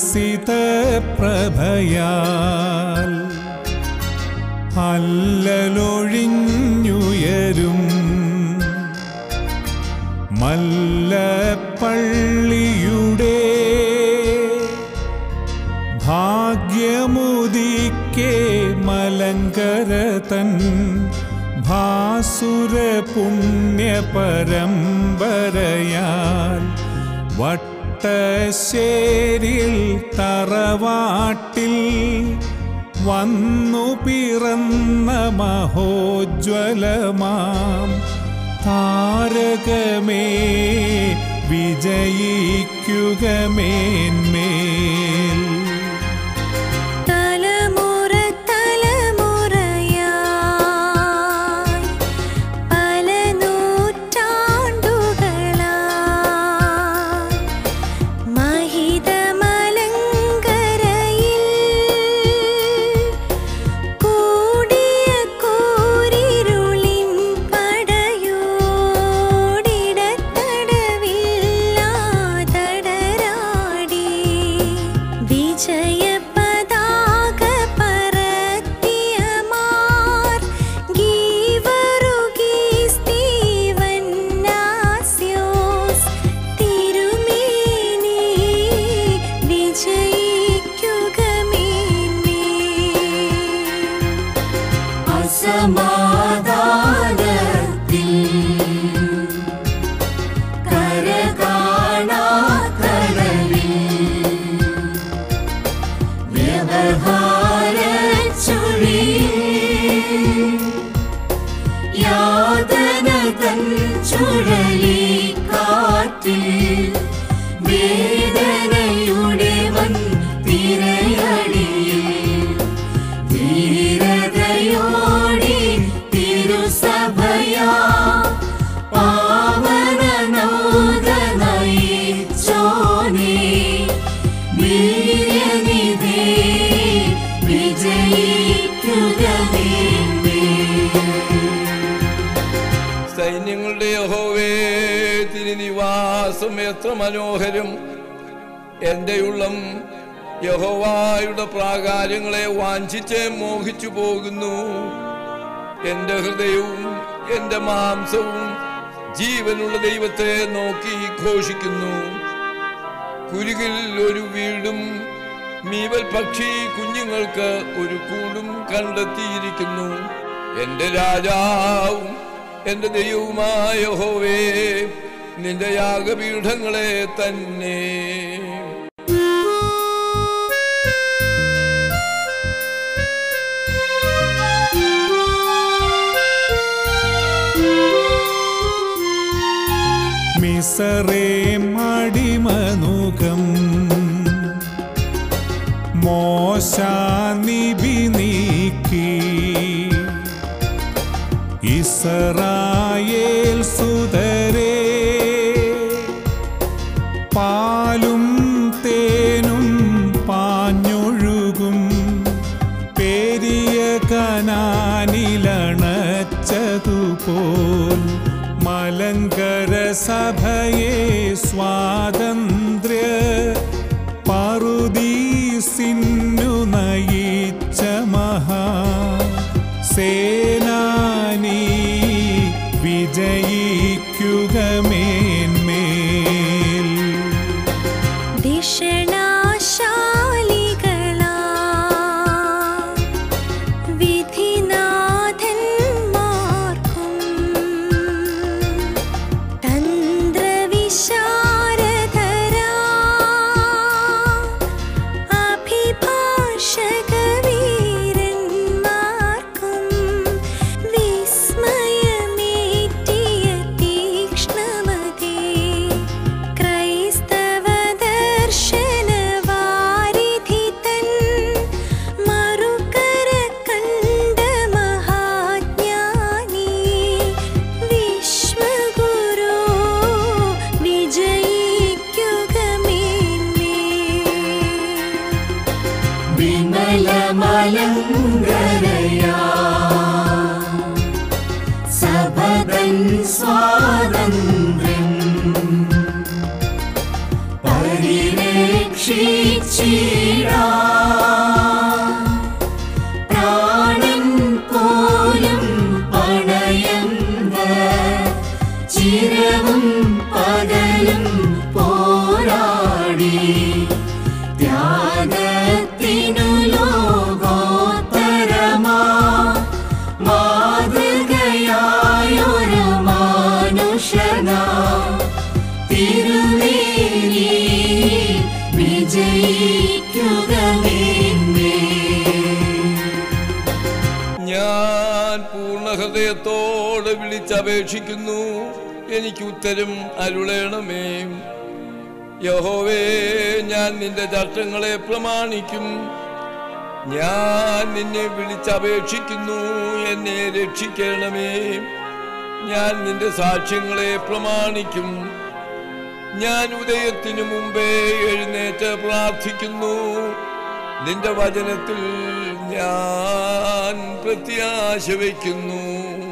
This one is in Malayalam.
വിലസിത പ്രഭയാൽ അല്ലലൊഴിഞ്ഞുയരും മല്ലപ്പള്ളിയുടെ ഭാഗ്യമുദിക്കേ മലങ്കര തൻ ഭാസുര പുണ്യ പരമ്പരയാൽ വട്ടശ്ശേരിൽ തറവാട്ടിൽ വന്നു പിറന്ന മഹോജ്വലമാം താരകമേ വിജയിക്കുക മേന്മേൽ തലമുറ തലമുറയായി പല നൂറ്റാണ്ടുകളായി മഹിതമലങ്കരയിൽ കൂടിയ കൂരിരുളിൻ പടയോടിടത്തടവില്ലാതടരാടി വിജയ പതാക പറത്തിയ മാർ ഗീവറുഗീസ്തീവൻ നാസ്യോസ് തിരുമേനി വിജയിക്കുക മേന്മേൽ അസമാധാനത്തിൽ കരകാണാക്കടലിൽ വ്യവഹാരച്ചുഴിയിൽ യാതന തൻ ചുഴലിക്കാറ്റിൽ വേദനയുടെ വൻ തിരയടിയിൽ ധീരതയോടെ തിരുസഭയാ പാവന നൗക നയിച്ചോനേ വീര്യനിധേ വിജയിക്കുക സൈന്യങ്ങളുടെ യഹോവേ തിരുനിവാസം എത്ര മനോഹരം എൻ്റെ ഉള്ളം യഹോവായുടെ പ്രാകാരങ്ങളെ വാഞ്ചിച്ച് മോഹിച്ചു പോകുന്നു എൻ്റെ ഹൃദയവും എൻ്റെ മാംസവും ജീവനുള്ള ദൈവത്തെ നോക്കി ഘോഷിക്കുന്നു കുരുകിൽ ഒരു വീടും മീവൽ പക്ഷി കുഞ്ഞുങ്ങൾക്ക് ഒരു കൂടും കണ്ടെത്തിയിരിക്കുന്നു എന്റെ രാജാവും എന്റെ ദൈവവുമായ ഹോവേ നിന്റെ യാഗപീഠങ്ങളെ തന്നെ മിസറേ മടിമനുകം മോശാനിബി നീക്കി ഇസ്രായേൽ സുതരേ പാലും തേനും പാഞ്ഞൊഴുകും പെരിയ കനാനിലണച്ചതുപോൽ മലങ്കര സഭയെ സ്വാതന്ത്ര്യ പറുദീസിന്നു നയിച്ച മഹാ സേനാനി വിജയിക്കുക മേന്മേൽ ദിഷണാശാലികളാ വിധിനാഥന്മാർക്കും തന്ത്രവിശാരദരാ അഭിഭാഷകവീരന്മാർക്കും വിസ്മയമേറ്റിയ തീക്ഷ്ണമതേ ക്രൈസ്തവ ദർശനവാരിധി തൻ മറുകര കണ്ട മഹാജ്ഞാനി വിശ്വഗുരു വിജയിക്കുക മേന്മേൽ വിമലമലങ്കരയാ സഭതൻ സ്വാതന്ത്ര്യം പരിരക്ഷിച്ചി പ്രാണൻ പോലും പണയന്ന ചിരവും പകലും പോരാടി ത്യാഗത്തിനു ലോകോത്തരമാ മാതൃകയായൊരു മാനുഷനാ തിരുവേലി വിജയിക്കുക മേന്മേ ഞാൻ പൂർണ്ണ ഹൃദയത്തോടെ വിളിച്ചപേക്ഷിക്കുന്നു എനിക്ക് ഉത്തരം അരുളേണമേ യഹോവേ ഞാൻ നിന്റെ ചട്ടങ്ങളെ പ്രമാണിക്കും ഞാൻ നിന്നെ വിളിച്ചപേക്ഷിക്കുന്നു എന്നെ രക്ഷിക്കണമേ ഞാൻ നിന്റെ സാക്ഷ്യങ്ങളെ പ്രമാണിക്കും ഞാൻ ഉദയത്തിനു മുമ്പേ എഴുന്നേറ്റ് പ്രാർത്ഥിക്കുന്നു നിന്റെ വചനത്തിൽ ഞാൻ പ്രത്യാശ വയ്ക്കുന്നു